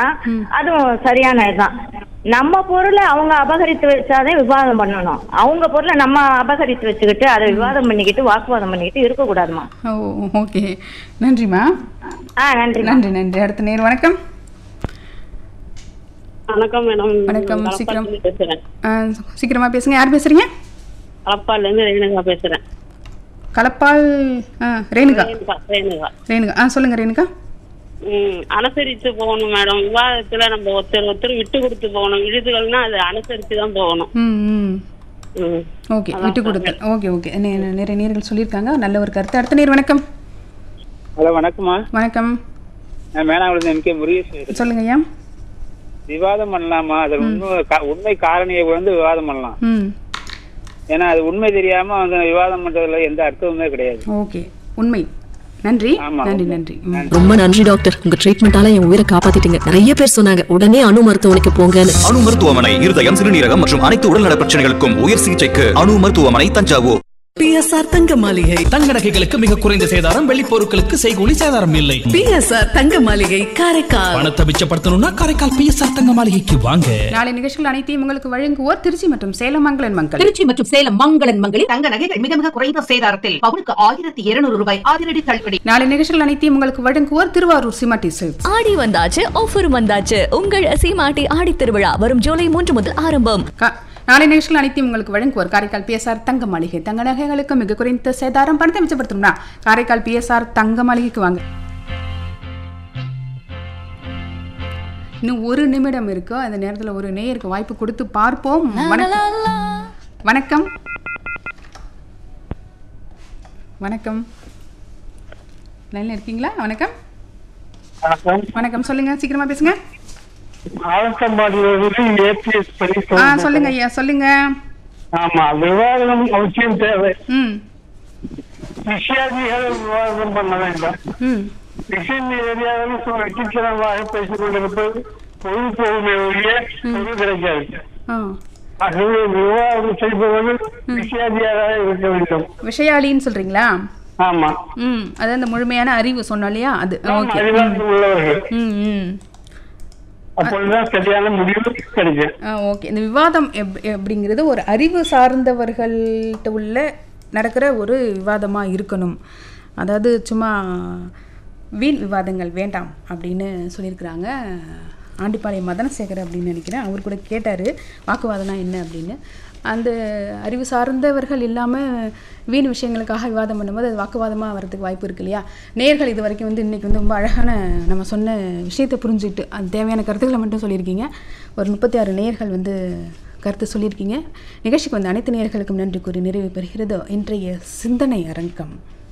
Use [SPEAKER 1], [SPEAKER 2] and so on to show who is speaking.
[SPEAKER 1] அதுவும் சரியான இதுதான் நம்ம பொருளை அவங்க அபகரித்து வச்சாதான் விவாதம் பண்ணணும் அவங்க பொருளை நம்ம அபகரித்து வச்சுக்கிட்டு அதை விவாதம் பண்ணிக்கிட்டு வாக்குவாதம் பண்ணிக்கிட்டு இருக்கக்கூடாதுமா
[SPEAKER 2] ஓ ஓகே நன்றிம்மா
[SPEAKER 1] ஆ நன்றி
[SPEAKER 2] நன்றி நன்றி அடுத்த நேர் வணக்கம்
[SPEAKER 3] வணக்கம் மேடம்
[SPEAKER 2] வணக்கம், சீக்கிரம்.
[SPEAKER 3] கலப்பாலேருந்து பேசுறேன்
[SPEAKER 2] ஆ, சீக்கிரமா பேசுங்க யார் பேசுறீங்க
[SPEAKER 3] கலப்பால இருந்து ரேணுகா பேசுறேன்
[SPEAKER 2] கலப்பால் ஆ ரேணுகா
[SPEAKER 3] ரேணுகா ரேணுகா
[SPEAKER 2] ரேணுகா ஆ சொல்லுங்க ரேணுகா
[SPEAKER 3] ம் அனுசரித்து போகணும் மேடம் விவாதத்துல நம்ம ஒருத்தர் ஒருத்தர் விட்டு கொடுத்து போகணும் விழுதுகள்னா அது அனுசரித்து தான் போகணும்
[SPEAKER 2] ம் ம்
[SPEAKER 3] ம்
[SPEAKER 2] ஓகே விட்டு கொடுத்தல் ஓகே ஓகே நெ- நிறைய நேர்கள் சொல்லியிருக்காங்க நல்ல ஒரு கருத்து அடுத்த நேர் வணக்கம்
[SPEAKER 4] ஹலோ வணக்கம்மா
[SPEAKER 2] வணக்கம்
[SPEAKER 4] நான் மேனாவிலிருந்து எம் கே முருகேஷ் பேசுறேன்.
[SPEAKER 2] சொல்லுங்க ஐயா
[SPEAKER 4] விவாதம் பண்ணலாமா அது உண்மை கா- உண்மை காரணியை வந்து விவாதம் பண்ணலாம்
[SPEAKER 2] ம்
[SPEAKER 4] ஏன்னா அது உண்மை தெரியாம வந்து விவாதம் பண்றதுல எந்த அர்த்தமுமே கிடையாது
[SPEAKER 2] ஓகே உண்மை நன்றி
[SPEAKER 4] ஆமா,
[SPEAKER 2] நன்றி
[SPEAKER 4] உண்மை.
[SPEAKER 2] நன்றி ம்.
[SPEAKER 5] ரொம்ப நன்றி டாக்டர் உங்க ட்ரீட்மெண்டால என் உயிரை காப்பாத்திட்டீங்க நிறைய பேர் சொன்னாங்க உடனே அணு மருத்துவமனைக்கு போங்கன்னு
[SPEAKER 6] அணு மருத்துவமனை இருதயம் சிறுநீரகம் மற்றும் அனைத்து உடல்நல பிரச்சனைகளுக்கும் உயர் சிகிச்சைக்கு அணு மருத்துவமனை தஞ்சாவூர்
[SPEAKER 5] பிஎஸ்ஆர் தங்க மாளிகை
[SPEAKER 7] தங்க நகைகளுக்கு மிக குறைந்த சேதாரம் வெள்ளி பொருட்களுக்கு செய்கூலி சேதாரம் இல்லை
[SPEAKER 5] பிஎஸ்ஆர் தங்க மாளிகை காரைக்கால்
[SPEAKER 7] பணத்தை மிச்சப்படுத்தணும்னா காரைக்கால் பிஎஸ்ஆர் தங்க மாளிகைக்கு வாங்க
[SPEAKER 2] நாளை நிகழ்ச்சிகள் அனைத்தையும் உங்களுக்கு வழங்குவோர் திருச்சி மற்றும் சேலம் மங்களன் மங்கள்
[SPEAKER 8] திருச்சி மற்றும் சேலம் மங்களன் மங்களில் தங்க நகைகள் மிக மிக குறைந்த சேதாரத்தில் பவுனுக்கு ஆயிரத்தி இருநூறு ரூபாய் அதிரடி தள்ளுபடி
[SPEAKER 2] நாளை நிகழ்ச்சிகள் அனைத்தையும் உங்களுக்கு வழங்குவோர் திருவாரூர் சிமாட்டி சில்க்ஸ்
[SPEAKER 9] ஆடி வந்தாச்சு ஆஃபரும் வந்தாச்சு உங்கள் சீமாட்டி ஆடி திருவிழா வரும் ஜூலை மூன்று முதல் ஆரம்பம்
[SPEAKER 2] கா- நாளை நிகழ்ச்சிகள் அனைத்தையும் உங்களுக்கு வழங்குவோர் காரைக்கால் பிஎஸ்ஆர் தங்க மாளிகை தங்க நகைகளுக்கு மிக குறைந்த சேதாரம் பணத்தை மிச்சப்படுத்தணும்னா காரைக்கால் பிஎஸ்ஆர் தங்க மாளிகைக்கு வாங்க இன்னும் ஒரு நிமிடம் இருக்கு அந்த நேரத்தில் ஒரு நேயருக்கு வாய்ப்பு கொடுத்து பார்ப்போம் வணக்கம் வணக்கம் வணக்கம் லைன்ல இருக்கீங்களா வணக்கம்
[SPEAKER 4] வணக்கம்
[SPEAKER 2] வணக்கம் சொல்லுங்க சீக்கிரமா பேசுங்க
[SPEAKER 4] ஆலத்தம்பாடியிலிருந்து ஏபிஎஸ் பள்ளி
[SPEAKER 2] ஆ சொல்லுங்க ஐயா சொல்லுங்க
[SPEAKER 4] ஆமா விவாதம் அவசியம் தேவை
[SPEAKER 2] ம்
[SPEAKER 4] விஷயாதிகளை விவாதம் பண்ண வேண்டாம்
[SPEAKER 2] ம்
[SPEAKER 4] விஷயம் ஏரியாவில் வெற்றித்தனமாக பேசிக் கொண்டிருப்பது பொது பொறுமை ஒழிய பொருள் கிடைக்காது
[SPEAKER 2] ஆ
[SPEAKER 4] ஆகவே விவாதம் செய்பவர்கள் விஷயாதியாக இருக்க வேண்டும்
[SPEAKER 2] விஷயாலின்னு சொல்றீங்களா
[SPEAKER 4] ஆமா
[SPEAKER 2] ம் அது அந்த முழுமையான அறிவு சொன்னோம் இல்லையா அது ஓகே
[SPEAKER 4] அறிவாற்றல் உள்ளவர்கள்
[SPEAKER 2] ம் ம்
[SPEAKER 4] அப்பொழுதுதான் சரியான முடிவு கிடைக்கும்
[SPEAKER 2] ஆ ஓகே இந்த விவாதம் எப் அப்படிங்கிறது ஒரு அறிவு சார்ந்தவர்கள்ட்ட உள்ள நடக்கிற ஒரு விவாதமாக இருக்கணும் அதாவது சும்மா வீண் விவாதங்கள் வேண்டாம் அப்படின்னு சொல்லியிருக்கிறாங்க ஆண்டிப்பாளையம் மதனசேகர் அப்படின்னு நினைக்கிறேன் அவர் கூட கேட்டார் வாக்குவாதம்னா என்ன அப்படின்னு அந்த அறிவு சார்ந்தவர்கள் இல்லாமல் வீண் விஷயங்களுக்காக விவாதம் பண்ணும்போது அது வாக்குவாதமாக வரதுக்கு வாய்ப்பு இருக்கு இல்லையா நேர்கள் இது வரைக்கும் வந்து இன்றைக்கி வந்து ரொம்ப அழகான நம்ம சொன்ன விஷயத்தை புரிஞ்சுக்கிட்டு அது தேவையான கருத்துக்களை மட்டும் சொல்லியிருக்கீங்க ஒரு முப்பத்தி ஆறு நேர்கள் வந்து கருத்து சொல்லியிருக்கீங்க நிகழ்ச்சிக்கு வந்த அனைத்து நேர்களுக்கும் நன்றி கூறி நிறைவு பெறுகிறது இன்றைய சிந்தனை அரங்கம்